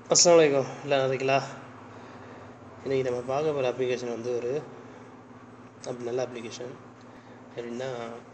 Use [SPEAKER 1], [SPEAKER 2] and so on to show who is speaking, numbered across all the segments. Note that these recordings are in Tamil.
[SPEAKER 1] அஸ்ஸலாமு அலைக்கும் எல்லாம் இருக்கீங்களா இன்றைக்கி நம்ம பார்க்க போகிற அப்ளிகேஷன் வந்து ஒரு அப் நல்ல அப்ளிகேஷன் எப்படின்னா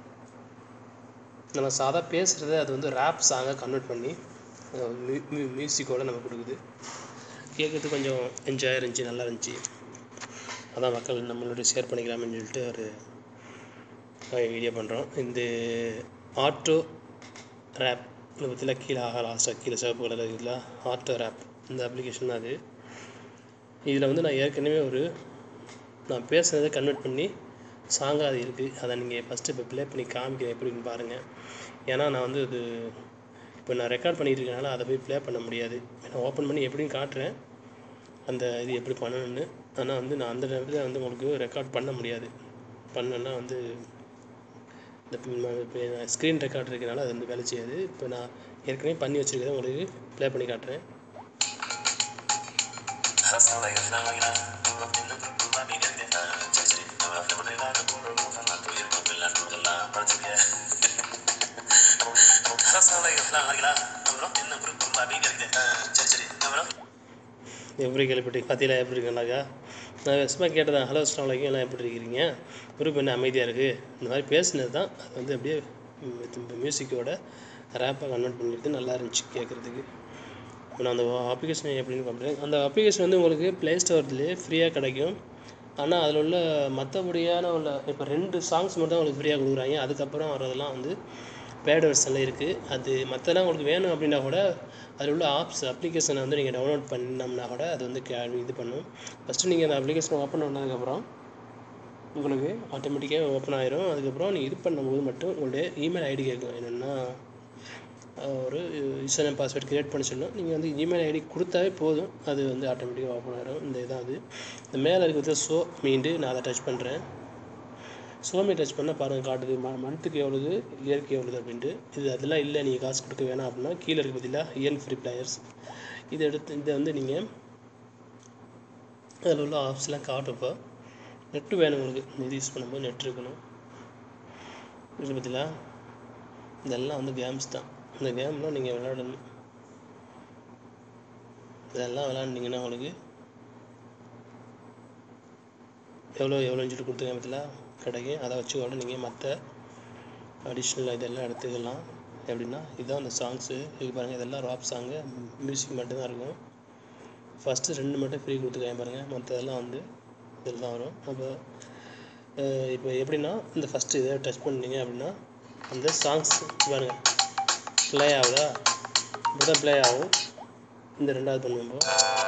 [SPEAKER 1] நம்ம சாதா பேசுகிறத அது வந்து ரேப் சாங்காக கன்வெர்ட் பண்ணி மியூசிக்கோடு நம்ம கொடுக்குது கேட்குறதுக்கு கொஞ்சம் என்ஜாய் இருந்துச்சு நல்லா இருந்துச்சு அதான் மக்கள் நம்மளோட ஷேர் பண்ணிக்கலாம்னு சொல்லிட்டு ஒரு வீடியோ பண்ணுறோம் இந்த ஆட்டோ ரேப் இதை பற்றிலாம் கீழே ஆக லாஸ்ட்டாக கீழே சிவப்பு கலர் இதில் ஆட்டோ ரேப் இந்த அப்ளிகேஷன் தான் அது இதில் வந்து நான் ஏற்கனவே ஒரு நான் பேசுனதை கன்வெர்ட் பண்ணி சாங்காக அது இருக்குது அதை நீங்கள் ஃபஸ்ட்டு இப்போ ப்ளே பண்ணி காமிக்கிறேன் எப்படின்னு பாருங்கள் ஏன்னா நான் வந்து இது இப்போ நான் ரெக்கார்ட் பண்ணிட்டு இருக்கனால அதை போய் ப்ளே பண்ண முடியாது நான் ஓப்பன் பண்ணி எப்படின்னு காட்டுறேன் அந்த இது எப்படி பண்ணணும்னு ஆனால் வந்து நான் அந்த நேரத்தில் வந்து உங்களுக்கு ரெக்கார்ட் பண்ண முடியாது பண்ணேன்னா வந்து இந்த ஸ்க்ரீன் ரெக்கார்ட் இருக்கனால அது வந்து வேலை செய்யாது இப்போ நான் ஏற்கனவே பண்ணி வச்சுருக்கிறத உங்களுக்கு ப்ளே பண்ணி காட்டுறேன் எப்படி கேள்விப்பட்டு பார்த்தீங்களா எப்படி இருக்கேன்னாக்கா நான் சும்மா கேட்டதான் ஹலோ அஸ்லாம் வலைக்கும் எல்லாம் எப்படி இருக்கிறீங்க குரூப் என்ன அமைதியாக இருக்குது இந்த மாதிரி பேசுனது தான் அது வந்து அப்படியே மியூசிக்கோட ரேப்பாக கன்வெர்ட் பண்ணிட்டு நல்லா இருந்துச்சு கேட்குறதுக்கு இப்போ நான் அந்த அப்ளிகேஷன் எப்படின்னு காட்டுறேன் அந்த அப்ளிகேஷன் வந்து உங்களுக்கு ப்ளே ஸ்டோர்லேயே ஃப்ரீயாக கிடைக்கும் ஆனால் அதில் உள்ள மற்றபடியான உள்ள இப்போ ரெண்டு சாங்ஸ் மட்டும் தான் உங்களுக்கு ஃப்ரீயாக கொடுக்குறாங்க அதுக்கப்புறம் வரதெல்லாம் வந்து பேட் வெர்ஷனில் இருக்குது அது மற்றெல்லாம் உங்களுக்கு வேணும் அப்படின்னா கூட அதில் உள்ள ஆப்ஸ் அப்ளிகேஷனை வந்து நீங்கள் டவுன்லோட் பண்ணோம்னா கூட அது வந்து கே இது பண்ணும் ஃபஸ்ட்டு நீங்கள் அந்த அப்ளிகேஷன் ஓப்பன் பண்ணதுக்கப்புறம் உங்களுக்கு ஆட்டோமேட்டிக்காக ஓப்பன் ஆயிரும் அதுக்கப்புறம் நீங்கள் இது பண்ணும்போது மட்டும் உங்களுடைய இமெயில் ஐடி கேட்கும் என்னென்னா ஒரு யூசர் நேம் பாஸ்வேர்ட் க்ரியேட் பண்ண சொல்லணும் நீங்கள் வந்து இமெயில் ஐடி கொடுத்தாவே போதும் அது வந்து ஆட்டோமேட்டிக்காக ஓப்பன் ஆயிரும் இந்த இதான் அது இந்த மேலே இருக்கிறது ஷோ மீண்டு நான் அதை டச் பண்ணுறேன் சோமி டச் பண்ணால் பாருங்கள் காட்டுது ம மந்த்துக்கு எவ்வளவு இயருக்கு எவ்வளவு அப்படின்ட்டு இது அதெல்லாம் இல்லை நீங்கள் காசு கொடுக்க வேணாம் அப்படின்னா கீழே இருக்க பதிலாக இயன் ஃப்ரீ பிளேயர்ஸ் இதை எடுத்து இதை வந்து நீங்கள் அதில் உள்ள ஆப்ஸ்லாம் காட்டுப்போ நெட்டு வேணும் உங்களுக்கு இது யூஸ் பண்ணும்போது நெட் இருக்கணும் இது பற்றிலா இதெல்லாம் வந்து கேம்ஸ் தான் இந்த கேம்லாம் நீங்கள் விளையாடணும் இதெல்லாம் விளையாண்டிங்கன்னா உங்களுக்கு எவ்வளோ எவ்வளோன்னு சொல்லிட்டு கொடுத்துருக்கேன் பற்றிலாம் கிடைக்கும் அதை வச்சு கூட நீங்கள் மற்ற அடிஷ்னல் இதெல்லாம் எடுத்துக்கலாம் எப்படின்னா இதுதான் அந்த சாங்ஸு இது பாருங்கள் இதெல்லாம் ராப் சாங்கு மியூசிக் மட்டும்தான் இருக்கும் ஃபஸ்ட்டு ரெண்டு மட்டும் ஃப்ரீ கொடுத்துருக்காங்க பாருங்கள் மற்றதெல்லாம் வந்து இதில் தான் வரும் அப்போ இப்போ எப்படின்னா இந்த ஃபஸ்ட்டு இதை டச் பண்ணிங்க அப்படின்னா அந்த சாங்ஸ் பாருங்கள் ப்ளே ஆகுதா இப்படி தான் ப்ளே ஆகும் இந்த ரெண்டாவது பண்ணும்போது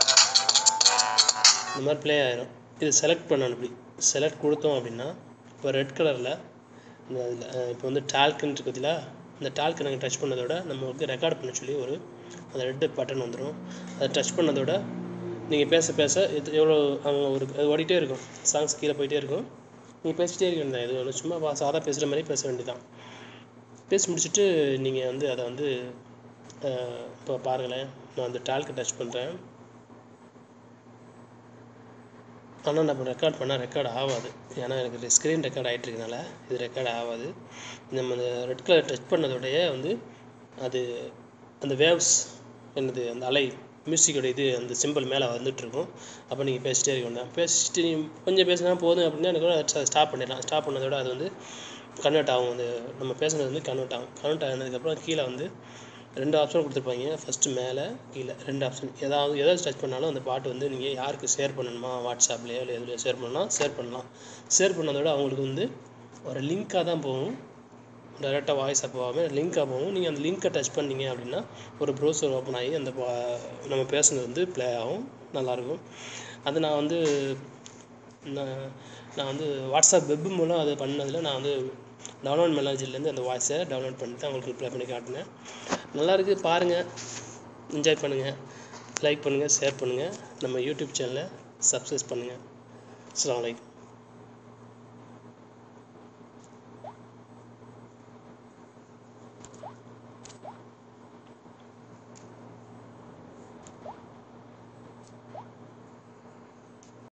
[SPEAKER 1] இந்த மாதிரி ப்ளே ஆயிரும் இது செலக்ட் பண்ணணும் இப்படி செலக்ட் கொடுத்தோம் அப்படின்னா இப்போ ரெட் கலரில் இந்த இதில் இப்போ வந்து டால்க்குன்னு இருக்கு பார்த்தீங்களா இந்த டால்க்கு நாங்கள் டச் பண்ணதோட நம்மளுக்கு ரெக்கார்ட் பண்ண சொல்லி ஒரு அந்த ரெட்டு பட்டன் வந்துடும் அதை டச் பண்ணதோட நீங்கள் பேச பேச இது எவ்வளோ அவங்க ஒரு அது ஓடிட்டே இருக்கும் சாங்ஸ் கீழே போயிட்டே இருக்கும் நீங்கள் பேசிட்டே இருக்க வேண்டியதான் இது ஒன்று சும்மா சாதா பேசுகிற மாதிரி பேச வேண்டியதான் பேசி முடிச்சுட்டு நீங்கள் வந்து அதை வந்து இப்போ பாருங்களேன் நான் அந்த டால்க்கு டச் பண்ணுறேன் ஆனால் நம்ம ரெக்கார்ட் பண்ணால் ரெக்கார்ட் ஆகாது ஏன்னா எனக்கு ஸ்க்ரீன் ரெக்கார்ட் ஆகிட்டு இருக்கனால இது ரெக்கார்ட் ஆகாது நம்ம அந்த ரெட் கலர் டச் பண்ணதோடைய வந்து அது அந்த வேவ்ஸ் என்னது அந்த அலை மியூசிக்கோட இது அந்த சிம்பிள் மேலே வந்துட்டுருக்கும் அப்போ நீங்கள் பேசிட்டே இருக்க வேண்டாம் பேசிட்டு கொஞ்சம் பேசினா போதும் அப்படின்னா எனக்கு ஸ்டாப் பண்ணிடலாம் ஸ்டாப் பண்ணதோட அது வந்து கன்வெர்ட் ஆகும் அந்த நம்ம பேசுனது வந்து கன்வெர்ட் ஆகும் கன்வெர்ட் ஆனதுக்கப்புறம் கீழே வந்து ரெண்டு ஆப்ஷன் கொடுத்துருப்பாங்க ஃபஸ்ட்டு மேலே கீழே ரெண்டு ஆப்ஷன் ஏதாவது எதாவது டச் பண்ணாலும் அந்த பாட்டு வந்து நீங்கள் யாருக்கு ஷேர் பண்ணணுமா வாட்ஸ்அப்லேயோ இல்லை எதுலையோ ஷேர் பண்ணலாம் ஷேர் பண்ணலாம் ஷேர் பண்ணதோட அவங்களுக்கு வந்து ஒரு லிங்க்காக தான் போகும் டைரெக்டாக வாய்ஸாக போகாமல் லிங்க்காக போகும் நீங்கள் அந்த லிங்க்கை டச் பண்ணீங்க அப்படின்னா ஒரு ப்ரௌசர் ஓப்பன் ஆகி அந்த நம்ம பேசுனது வந்து ப்ளே ஆகும் நல்லாயிருக்கும் அது நான் வந்து நான் நான் வந்து வாட்ஸ்அப் வெப் மூலம் அது பண்ணதில் நான் வந்து டவுன்லோட் மெலாஜிலேருந்து அந்த வாய்ஸை டவுன்லோட் பண்ணி தான் உங்களுக்கு ப்ளே பண்ணி காட்டினேன் நல்லா இருக்குது பாருங்கள் என்ஜாய் பண்ணுங்கள் லைக் பண்ணுங்கள் ஷேர் பண்ணுங்கள் நம்ம யூடியூப் சேனலை சப்ஸ்கிரைப் பண்ணுங்கள் அஸ்லாம் வலைக்கம்